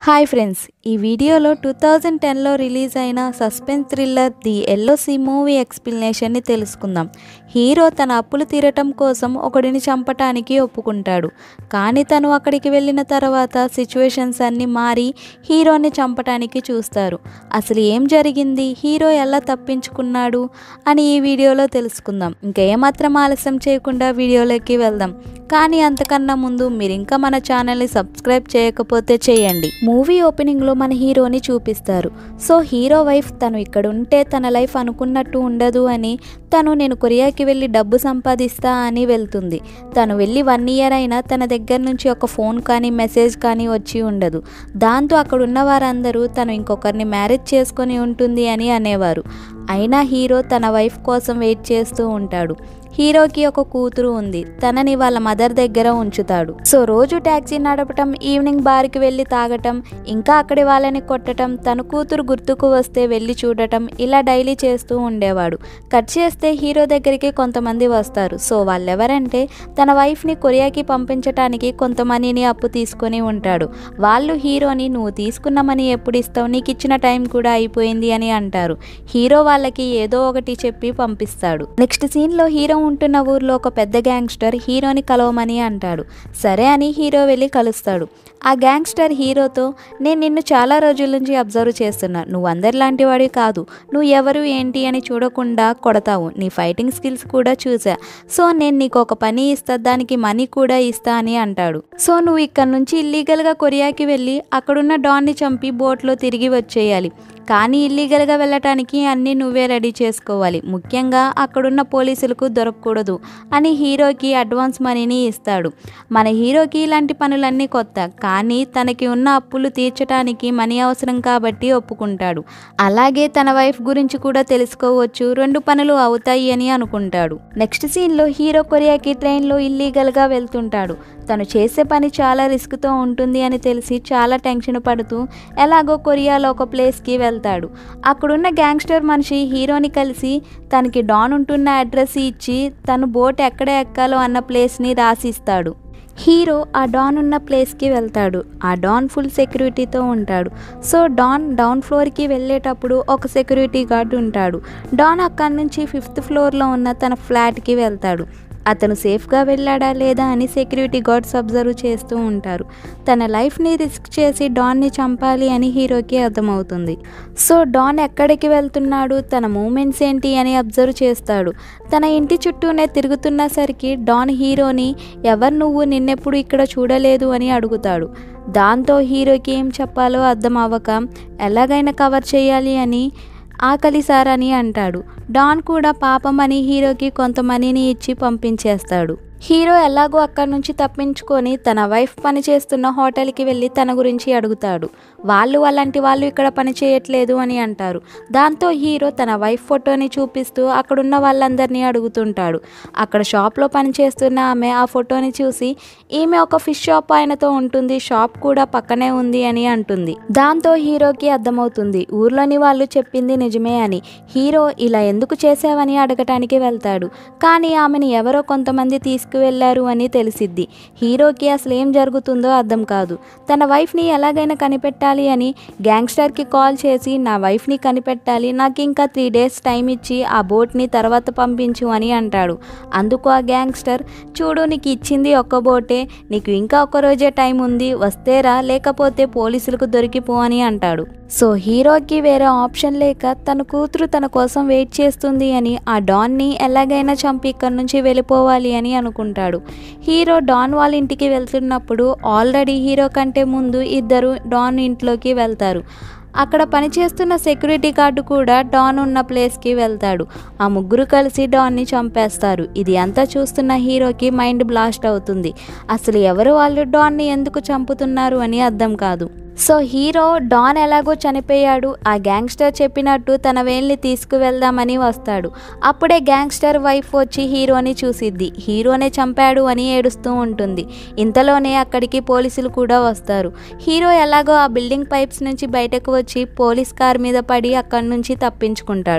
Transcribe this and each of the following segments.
hi friends ఈ వీడియోలో two thousand టెన్లో రిలీజ్ అయిన suspense thriller the LOC movie ఎక్స్ప్లెనేషన్ని తెలుసుకుందాం హీరో తన అప్పులు తీరటం కోసం ఒకడిని చంపటానికి ఒప్పుకుంటాడు కానీ తను అక్కడికి వెళ్ళిన తర్వాత సిచ్యువేషన్స్ అన్నీ మారి హీరోని చంపటానికి చూస్తారు అసలు ఏం జరిగింది హీరో ఎలా తప్పించుకున్నాడు అని ఈ వీడియోలో తెలుసుకుందాం ఇంకా ఏమాత్రం ఆలస్యం చేయకుండా వీడియోలోకి వెళ్దాం కానీ అంతకన్నా ముందు మీరు ఇంకా మన ఛానల్ని సబ్స్క్రైబ్ చేయకపోతే చేయండి మూవీ ఓపెనింగ్లో మన హీరోని చూపిస్తారు సో హీరో వైఫ్ తను ఇక్కడ ఉంటే తన లైఫ్ అనుకున్నట్టు ఉండదు అని తను నేను కొరియాకి వెళ్ళి డబ్బు సంపాదిస్తా అని వెళ్తుంది తను వెళ్ళి వన్ ఇయర్ అయినా తన దగ్గర నుంచి ఒక ఫోన్ కానీ మెసేజ్ కానీ వచ్చి ఉండదు దాంతో అక్కడ ఉన్న వారందరూ తను ఇంకొకరిని మ్యారేజ్ చేసుకొని ఉంటుంది అని అనేవారు అయినా హీరో తన వైఫ్ కోసం వెయిట్ చేస్తూ ఉంటాడు హీరోకి ఒక కూతురు ఉంది తనని వాళ్ళ మదర్ దగ్గర ఉంచుతాడు సో రోజు ట్యాక్సీ నడపటం ఈవినింగ్ బార్కి వెళ్ళి తాగటం ఇంకా అక్కడి వాళ్ళని కొట్టటం తన కూతురు గుర్తుకు వస్తే వెళ్ళి చూడటం ఇలా డైలీ చేస్తూ ఉండేవాడు కట్ చేస్తే హీరో దగ్గరికి కొంతమంది వస్తారు సో వాళ్ళెవరంటే తన వైఫ్ని కొరియాకి పంపించటానికి కొంత మనీని అప్పు తీసుకొని ఉంటాడు వాళ్ళు హీరోని నువ్వు తీసుకున్న మనీ ఎప్పుడు ఇస్తావు నీకు ఇచ్చిన టైం కూడా అయిపోయింది అని అంటారు హీరో వాళ్ళకి ఏదో ఒకటి చెప్పి పంపిస్తాడు నెక్స్ట్ సీన్లో హీరో ఉంటున్న ఊర్లో ఒక పెద్ద గ్యాంగ్స్టర్ హీరోని కలవమని అంటాడు సరే అని హీరో వెళ్ళి కలుస్తాడు ఆ గ్యాంగ్స్టర్ హీరోతో నేను నిన్ను చాలా రోజుల నుంచి అబ్జర్వ్ చేస్తున్నా నువ్వు అందరిలాంటి వాడి కాదు నువ్వు ఎవరు ఏంటి అని చూడకుండా కొడతావు నీ ఫైటింగ్ స్కిల్స్ కూడా చూసా సో నేను నీకు ఒక పని ఇస్తా దానికి మనీ కూడా ఇస్తా అని అంటాడు సో నువ్వు ఇక్కడ నుంచి ఇల్లీగల్గా కొరియాకి వెళ్ళి అక్కడున్న డాన్ని చంపి బోట్లో తిరిగి వచ్చేయాలి కానీ ఇల్లీగల్గా వెళ్ళటానికి అన్నీ నువ్వే రెడీ చేసుకోవాలి ముఖ్యంగా అక్కడున్న పోలీసులకు దొరకకూడదు అని హీరోకి అడ్వాన్స్ మనీని ఇస్తాడు మన హీరోకి ఇలాంటి పనులన్నీ కొత్త కానీ తనకి ఉన్న అప్పులు తీర్చడానికి మనీ అవసరం కాబట్టి ఒప్పుకుంటాడు అలాగే తన వైఫ్ గురించి కూడా తెలుసుకోవచ్చు రెండు పనులు అవుతాయి అని అనుకుంటాడు నెక్స్ట్ సీన్లో హీరో కొరియాకి ట్రైన్లో ఇల్లీగల్గా వెళ్తుంటాడు తను చేసే పని చాలా రిస్క్తో ఉంటుంది అని తెలిసి చాలా టెన్షన్ పడుతూ ఎలాగో కొరియాలో ఒక ప్లేస్కి వెళ్తాడు అక్కడున్న గ్యాంగ్స్టర్ మనిషి హీరోని కలిసి తనకి డాన్ ఉంటున్న అడ్రస్ ఇచ్చి తను బోట్ ఎక్కడ ఎక్కాలో అన్న ప్లేస్ని రాసిస్తాడు హీరో ఆ డాన్ ఉన్న ప్లేస్కి వెళ్తాడు ఆ డాన్ ఫుల్ సెక్యూరిటీతో ఉంటాడు సో డాన్ డౌన్ ఫ్లోర్కి వెళ్ళేటప్పుడు ఒక సెక్యూరిటీ గార్డ్ ఉంటాడు డాన్ అక్కడి నుంచి ఫిఫ్త్ ఫ్లోర్లో ఉన్న తన ఫ్లాట్కి వెళ్తాడు అతను సేఫ్గా వెళ్ళాడా లేదా అని సెక్యూరిటీ గార్డ్స్ అబ్జర్వ్ చేస్తూ ఉంటారు తన లైఫ్ని రిస్క్ చేసి డాన్ని చంపాలి అని హీరోకి అర్థమవుతుంది సో డాన్ ఎక్కడికి వెళ్తున్నాడు తన మూమెంట్స్ ఏంటి అని అబ్జర్వ్ చేస్తాడు తన ఇంటి చుట్టూనే తిరుగుతున్నసరికి డాన్ హీరోని ఎవరు నువ్వు నిన్నెప్పుడు ఇక్కడ చూడలేదు అని అడుగుతాడు దాంతో హీరోకి ఏం చెప్పాలో అర్థం అవ్వక ఎలాగైనా కవర్ చేయాలి అని ఆకలి సార్ అని అంటాడు డాన్ కూడా పాపం అని హీరోకి కొంత మనీని ఇచ్చి పంపించేస్తాడు హీరో ఎలాగో అక్కడి నుంచి తప్పించుకొని తన వైఫ్ పనిచేస్తున్న హోటల్కి వెళ్ళి తన గురించి అడుగుతాడు వాళ్ళు అలాంటి వాళ్ళు ఇక్కడ పని చేయట్లేదు అని అంటారు దాంతో హీరో తన వైఫ్ ఫోటోని చూపిస్తూ అక్కడున్న వాళ్ళందరినీ అడుగుతుంటాడు అక్కడ షాప్లో పనిచేస్తున్న ఆమె ఆ ఫోటోని చూసి ఈమె ఒక ఫిష్ షాప్ ఆయనతో ఉంటుంది షాప్ కూడా పక్కనే ఉంది అని అంటుంది దాంతో హీరోకి అర్థమవుతుంది ఊర్లోని వాళ్ళు చెప్పింది నిజమే అని హీరో ఇలా ఎందుకు చేసావని అడగటానికి వెళ్తాడు కానీ ఆమెను ఎవరో కొంతమంది తీసుకు తీసుకువెళ్లారు అని తెలిసిద్ది హీరోకి అసలు ఏం జరుగుతుందో అర్థం కాదు తన వైఫ్ని ఎలాగైనా కనిపెట్టాలి అని గ్యాంగ్స్టర్కి కాల్ చేసి నా వైఫ్ని కనిపెట్టాలి నాకు ఇంకా త్రీ డేస్ టైం ఇచ్చి ఆ బోట్ని తర్వాత పంపించు అని అంటాడు అందుకు ఆ గ్యాంగ్స్టర్ చూడు నీకు ఇచ్చింది ఒక్క బోటే నీకు ఇంకా ఒక రోజే టైం ఉంది వస్తేరా లేకపోతే పోలీసులకు దొరికిపో అని అంటాడు సో హీరోకి వేరే ఆప్షన్ లేక తన కూతురు తన కోసం వెయిట్ చేస్తుంది అని ఆ డాన్ని ఎలాగైనా చంపి ఇక్కడి నుంచి వెళ్ళిపోవాలి అని అనుకుంటాడు హీరో డాన్ వాళ్ళ ఇంటికి వెళ్తున్నప్పుడు ఆల్రెడీ హీరో కంటే ముందు ఇద్దరు డాన్ ఇంట్లోకి వెళ్తారు అక్కడ పనిచేస్తున్న సెక్యూరిటీ గార్డు కూడా డాన్ ఉన్న ప్లేస్కి వెళ్తాడు ఆ ముగ్గురు కలిసి డాన్ని చంపేస్తారు ఇది అంతా చూస్తున్న హీరోకి మైండ్ బ్లాస్ట్ అవుతుంది అసలు ఎవరు వాళ్ళు డాన్ని ఎందుకు చంపుతున్నారు అని అర్థం కాదు సో హీరో డాన్ ఎలాగో చనిపోయాడు ఆ గ్యాంగ్స్టర్ చెప్పినట్టు తన వేల్ని తీసుకువెళ్దామని వస్తాడు అప్పుడే గ్యాంగ్స్టర్ వైఫ్ వచ్చి హీరోని చూసిద్ది హీరోనే చంపాడు అని ఏడుస్తూ ఉంటుంది ఇంతలోనే అక్కడికి పోలీసులు కూడా వస్తారు హీరో ఎలాగో ఆ బిల్డింగ్ పైప్స్ నుంచి బయటకు వచ్చి పోలీస్ కార్ మీద పడి అక్కడి నుంచి తప్పించుకుంటాడు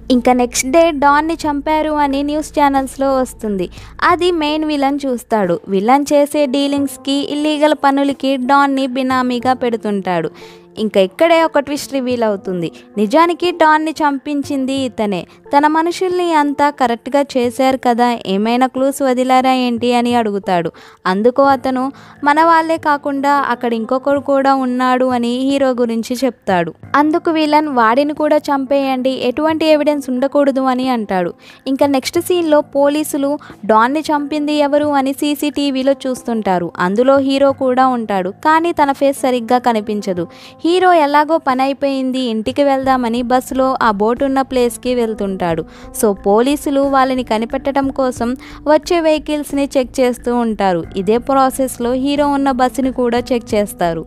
ఇంకా నెక్స్ట్ డే డాన్ని చంపారు అని న్యూస్ ఛానల్స్లో వస్తుంది అది మెయిన్ విలన్ చూస్తాడు విలన్ చేసే డీలింగ్స్కి ఇల్లీగల్ పనులకి డాన్ని బినామీగా పెడుతుంటాడు ఇంకా ఇక్కడే ఒక ట్విస్ట్ రివీల్ అవుతుంది నిజానికి డాన్ని చంపించింది ఇతనే తన మనుషుల్ని అంతా కరెక్ట్గా చేశారు కదా ఏమైనా క్లూస్ వదిలారా ఏంటి అని అడుగుతాడు అందుకు అతను మన వాళ్ళే కాకుండా అక్కడ ఇంకొకడు కూడా ఉన్నాడు అని హీరో గురించి చెప్తాడు అందుకు విలన్ వాడిని కూడా చంపేయండి ఎటువంటి ఎవిడెన్స్ ఉండకూడదు అని అంటాడు ఇంకా నెక్స్ట్ సీన్లో పోలీసులు డాన్ని చంపింది ఎవరు అని సీసీటీవీలో చూస్తుంటారు అందులో హీరో కూడా ఉంటాడు కానీ తన ఫేస్ సరిగ్గా కనిపించదు హీరో ఎలాగో పని అయిపోయింది ఇంటికి వెళ్దామని బస్సులో ఆ బోట్ ఉన్న ప్లేస్కి వెళ్తుంటాడు సో పోలీసులు వాళ్ళని కనిపెట్టడం కోసం వచ్చే వెహికల్స్ని చెక్ చేస్తూ ఉంటారు ఇదే ప్రాసెస్లో హీరో ఉన్న బస్సుని కూడా చెక్ చేస్తారు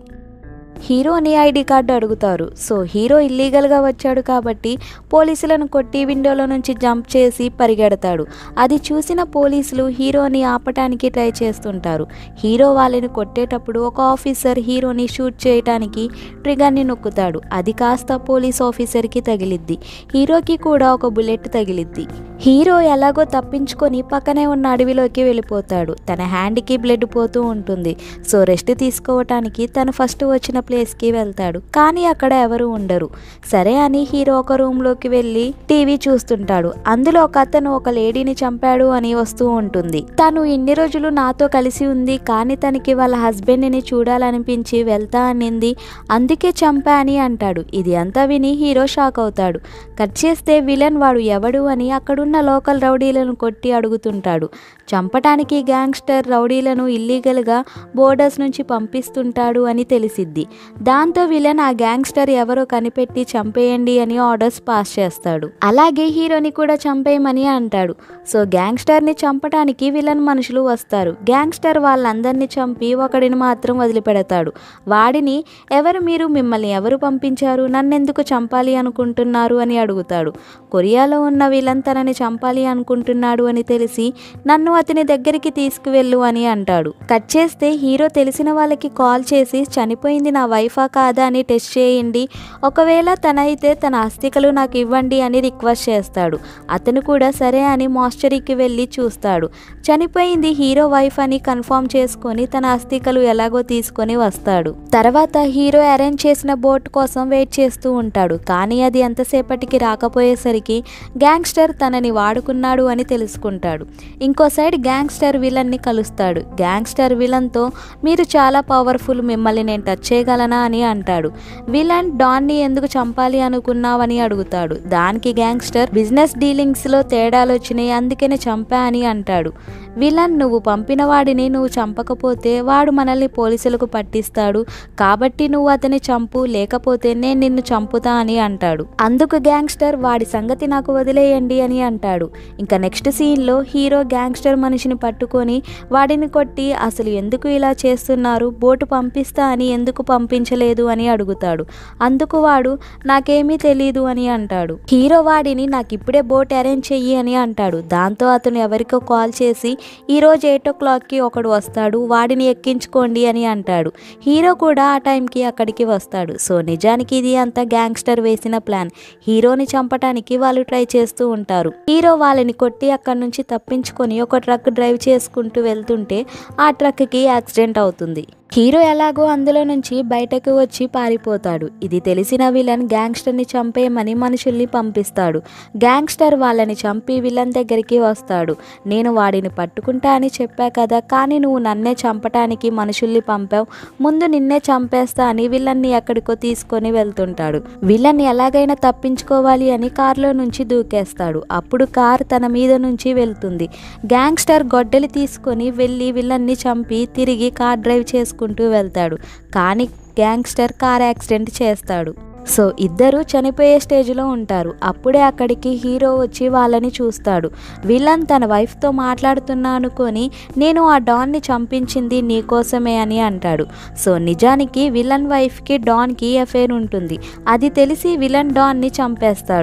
హీరోని ఐడి కార్డు అడుగుతారు సో హీరో ఇల్లీగల్గా వచ్చాడు కాబట్టి పోలీసులను కొట్టి విండోలో నుంచి జంప్ చేసి పరిగెడతాడు అది చూసిన పోలీసులు హీరోని ఆపటానికి ట్రై చేస్తుంటారు హీరో వాళ్ళని కొట్టేటప్పుడు ఒక ఆఫీసర్ హీరోని షూట్ చేయటానికి ట్రిగర్ని నొక్కుతాడు అది కాస్త పోలీస్ ఆఫీసర్కి తగిలిద్ది హీరోకి కూడా ఒక బుల్లెట్ తగిలిద్ది హీరో ఎలాగో తప్పించుకొని పక్కనే ఉన్న అడవిలోకి వెళ్ళిపోతాడు తన హ్యాండ్కి బ్లడ్ పోతూ ఉంటుంది సో రెస్ట్ తీసుకోవటానికి తను ఫస్ట్ వచ్చిన ప్లేస్కి వెళ్తాడు కానీ అక్కడ ఎవరు ఉండరు సరే అని హీరో ఒక రూమ్లోకి వెళ్ళి టీవీ చూస్తుంటాడు అందులో ఒక అతను ఒక లేడీని చంపాడు అని వస్తూ ఉంటుంది తను ఇన్ని రోజులు నాతో కలిసి ఉంది కానీ తనకి వాళ్ళ హస్బెండ్ని చూడాలనిపించి వెళ్తా అనింది అందుకే చంపా అని అంటాడు ఇది అంతా విని హీరో షాక్ అవుతాడు కట్ చేస్తే విలన్ వాడు ఎవడు అని అక్కడున్న లోకల్ రౌడీలను కొట్టి అడుగుతుంటాడు చంపటానికి గ్యాంగ్స్టర్ రౌడీలను ఇల్లీగల్గా బోర్డర్స్ నుంచి పంపిస్తుంటాడు అని తెలిసిద్ది దాంతో విలన్ ఆ గ్యాంగ్స్టర్ ఎవరో కనిపెట్టి చంపేయండి అని ఆర్డర్స్ పాస్ చేస్తాడు అలాగే హీరోని కూడా చంపేయమని అంటాడు సో గ్యాంగ్స్టర్ని చంపడానికి విలన్ మనుషులు వస్తారు గ్యాంగ్స్టర్ వాళ్ళందరినీ చంపి ఒకడిని మాత్రం వదిలిపెడతాడు వాడిని ఎవరు మీరు మిమ్మల్ని ఎవరు పంపించారు నన్నెందుకు చంపాలి అనుకుంటున్నారు అని అడుగుతాడు కొరియాలో ఉన్న విలన్ తనని చంపాలి అనుకుంటున్నాడు అని తెలిసి నన్ను అతని దగ్గరికి తీసుకువెళ్ళు అని అంటాడు కట్ చేస్తే హీరో తెలిసిన వాళ్ళకి కాల్ చేసి చనిపోయింది నా వైఫా కాదా అని టెస్ట్ చేయండి ఒకవేళ తనైతే తన అస్థికలు నాకు ఇవ్వండి అని రిక్వెస్ట్ చేస్తాడు అతను కూడా సరే అని మాస్టరీకి వెళ్ళి చూస్తాడు చనిపోయింది హీరో వైఫ్ అని కన్ఫర్మ్ చేసుకొని తన అస్థికలు ఎలాగో తీసుకొని వస్తాడు తర్వాత హీరో అరేంజ్ చేసిన బోట్ కోసం వెయిట్ చేస్తూ ఉంటాడు కానీ అది ఎంతసేపటికి రాకపోయేసరికి గ్యాంగ్స్టర్ తనని వాడుకున్నాడు అని తెలుసుకుంటాడు ఇంకో సైడ్ గ్యాంగ్స్టర్ విలన్ని కలుస్తాడు గ్యాంగ్స్టర్ విలన్తో మీరు చాలా పవర్ఫుల్ మిమ్మల్ని నేను టచ్ చేయగలనా అని అంటాడు విలన్ డాన్ని ఎందుకు చంపాలి అనుకున్నావని అడుగుతాడు దానికి గ్యాంగ్స్టర్ బిజినెస్ డీలింగ్స్లో తేడాలు వచ్చినాయి అందుకనే చంపా అని అంటాడు విలన్ నువ్వు పంపిన వాడిని నువ్వు చంపకపోతే వాడు మనల్ని పోలీసులకు పట్టిస్తాడు కాబట్టి నువ్వు అతని చంపు లేకపోతే నేను నిన్ను చంపుతా అని అంటాడు అందుకు గ్యాంగ్స్టర్ వాడి సంగతి నాకు వదిలేయండి అని అంటాడు ఇంకా నెక్స్ట్ సీన్లో హీరో గ్యాంగ్స్టర్ మనిషిని పట్టుకొని వాడిని కొట్టి అసలు ఎందుకు ఇలా చేస్తున్నారు బోటు పంపిస్తా అని ఎందుకు పంపించలేదు అని అడుగుతాడు అందుకు వాడు నాకేమీ తెలీదు అని అంటాడు హీరో వాడిని నాకు ఇప్పుడే బోట్ అరేంజ్ చెయ్యి అని అంటాడు దాంతో అతను ఎవరికో కాల్ చేసి ఈరోజు ఎయిట్ ఓ క్లాక్కి ఒకడు వస్తాడు వాడిని ఎక్కించుకోండి అని అంటాడు హీరో కూడా ఆ టైంకి అక్కడికి వస్తాడు సో నిజానికి ఇది అంతా గ్యాంగ్స్టర్ వేసిన ప్లాన్ హీరోని చంపటానికి వాళ్ళు ట్రై చేస్తూ ఉంటారు హీరో వాళ్ళని కొట్టి అక్కడి నుంచి తప్పించుకొని ఒక ట్రక్ డ్రైవ్ చేసుకుంటూ వెళ్తుంటే ఆ ట్రక్కి యాక్సిడెంట్ అవుతుంది హీరో ఎలాగో అందులో నుంచి బయటకు వచ్చి పారిపోతాడు ఇది తెలిసిన విలన్ గ్యాంగ్స్టర్ని చంపేయమని మనుషుల్ని పంపిస్తాడు గ్యాంగ్స్టర్ వాళ్ళని చంపి విలన్ దగ్గరికి వస్తాడు నేను వాడిని పట్టుకుంటా అని చెప్పా కదా కానీ నువ్వు నన్నే చంపటానికి మనుషుల్ని పంపావు ముందు నిన్నే చంపేస్తా అని విలన్ని ఎక్కడికో తీసుకొని వెళ్తుంటాడు విలన్ ఎలాగైనా తప్పించుకోవాలి అని కారులో నుంచి దూకేస్తాడు అప్పుడు కార్ తన మీద నుంచి వెళ్తుంది గ్యాంగ్స్టర్ గొడ్డలి తీసుకొని వెళ్ళి విలన్ని చంపి తిరిగి కార్ డ్రైవ్ చేసుకుంటూ వెళ్తాడు కానీ గ్యాంగ్స్టర్ కార్ యాక్సిడెంట్ చేస్తాడు సో ఇద్దరు చనిపోయే స్టేజ్లో ఉంటారు అప్పుడే అక్కడికి హీరో వచ్చి వాళ్ళని చూస్తాడు విలన్ తన వైఫ్తో మాట్లాడుతున్నా అనుకొని నేను ఆ డాన్ని చంపించింది నీకోసమే అని అంటాడు సో నిజానికి విలన్ వైఫ్కి డాన్కి అఫేర్ ఉంటుంది అది తెలిసి విలన్ డాన్ని చంపేస్తాడు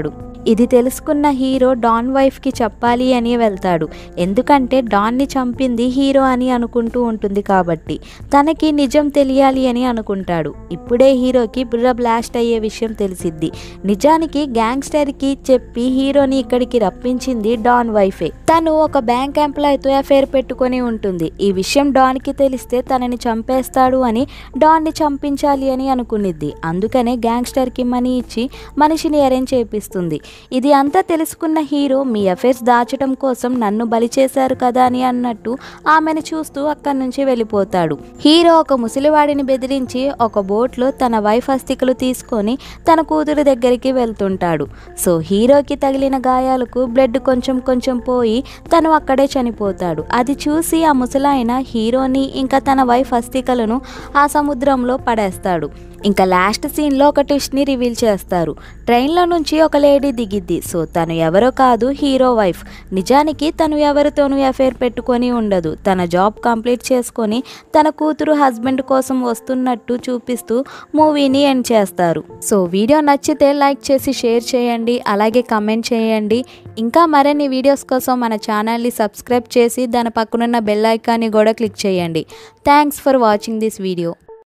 ఇది తెలుసుకున్న హీరో డాన్ వైఫ్కి చెప్పాలి అని వెళ్తాడు ఎందుకంటే డాన్ని చంపింది హీరో అని అనుకుంటూ ఉంటుంది కాబట్టి తనకి నిజం తెలియాలి అని అనుకుంటాడు ఇప్పుడే హీరోకి బుర్ర బ్లాస్ట్ అయ్యే విషయం తెలిసిద్ది నిజానికి గ్యాంగ్స్టర్కి చెప్పి హీరోని ఇక్కడికి రప్పించింది డాన్ వైఫే తను ఒక బ్యాంక్ ఎంప్లాయ్తో అఫేర్ పెట్టుకొని ఉంటుంది ఈ విషయం డాన్కి తెలిస్తే తనని చంపేస్తాడు అని డాన్ని చంపించాలి అని అనుకునిద్ది అందుకనే గ్యాంగ్స్టర్కి మనీ ఇచ్చి మనిషిని అరేంజ్ చేపిస్తుంది ఇది అంతా తెలుసుకున్న హీరో మీ అఫైర్స్ దాచడం కోసం నన్ను బలి చేశారు కదా అని అన్నట్టు ఆమెను చూస్తూ అక్కడి నుంచి వెళ్ళిపోతాడు హీరో ఒక ముసలివాడిని బెదిరించి ఒక బోట్లో తన వైఫ్ అస్థికలు తీసుకొని తన కూతురు దగ్గరికి వెళ్తుంటాడు సో హీరోకి తగిలిన గాయాలకు బ్లడ్ కొంచెం కొంచెం పోయి తను అక్కడే చనిపోతాడు అది చూసి ఆ ముసలాయన హీరోని ఇంకా తన వైఫ్ అస్థికలను ఆ సముద్రంలో పడేస్తాడు ఇంకా లాస్ట్ సీన్లో ఒక ట్విస్ట్ని రివీల్ చేస్తారు ట్రైన్లో నుంచి ఒక లేడీ దిగిద్ది సో తను ఎవరో కాదు హీరో వైఫ్ నిజానికి తను ఎవరితోనూ అఫేర్ పెట్టుకొని ఉండదు తన జాబ్ కంప్లీట్ చేసుకొని తన కూతురు హస్బెండ్ కోసం వస్తున్నట్టు చూపిస్తూ మూవీని ఎండ్ చేస్తారు సో వీడియో నచ్చితే లైక్ చేసి షేర్ చేయండి అలాగే కమెంట్ చేయండి ఇంకా మరిన్ని వీడియోస్ కోసం మన ఛానల్ని సబ్స్క్రైబ్ చేసి దాని పక్కనున్న బెల్ ఐకాన్ని కూడా క్లిక్ చేయండి thanks for watching this video